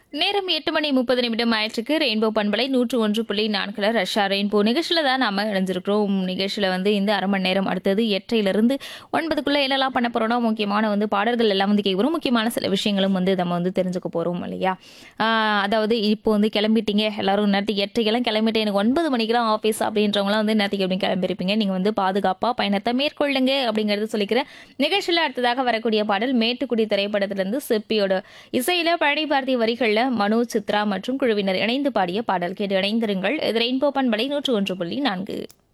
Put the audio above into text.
நேரம் எட்டு மணி முப்பது நிமிடம் ஆயிற்றுக்கு ரெயின்போ பண்பலை நூற்று ஒன்று புள்ளி நான்குல ரஷ்யா ரெயின்போ நிகழ்ச்சியில் தான் நாம இணைஞ்சிருக்கிறோம் நிகழ்ச்சியில் வந்து இந்த அரை மணி நேரம் அடுத்தது எட்டரையிலிருந்து ஒன்பதுக்குள்ள என்னெல்லாம் பண்ண போறோம்னா முக்கியமான வந்து பாடல்கள் எல்லாம் வந்து கேட்குறோம் முக்கியமான சில விஷயங்களும் வந்து நம்ம வந்து தெரிஞ்சுக்க போறோம் இல்லையா ஆஹ் அதாவது இப்போ வந்து கிளம்பிட்டீங்க எல்லாரும் நேரத்துக்கு எட்டரைக்கெல்லாம் கிளம்பிட்டு எனக்கு ஒன்பது மணிக்கெல்லாம் ஆஃபீஸ் அப்படின்றவங்களாம் வந்து நேரத்துக்கு எப்படி கிளம்பியிருப்பீங்க நீங்கள் வந்து பாதுகாப்பாக பயணத்தை மேற்கொள்ளுங்க அப்படிங்கிறது சொல்லிக்கிறேன் நிகழ்ச்சியில் அடுத்ததாக வரக்கூடிய பாடல் மேட்டுக்குடி திரைப்படத்திலிருந்து சிப்பியோட இசையில பழனி பாரதி வரிகளில் மனோ சித்ரா மற்றும் குழுவினர் இணைந்து பாடிய பாடல் கேட்டு இணைந்திருங்கள் இது ரெயின்போ பண்பலை நூற்று ஒன்று புள்ளி நான்கு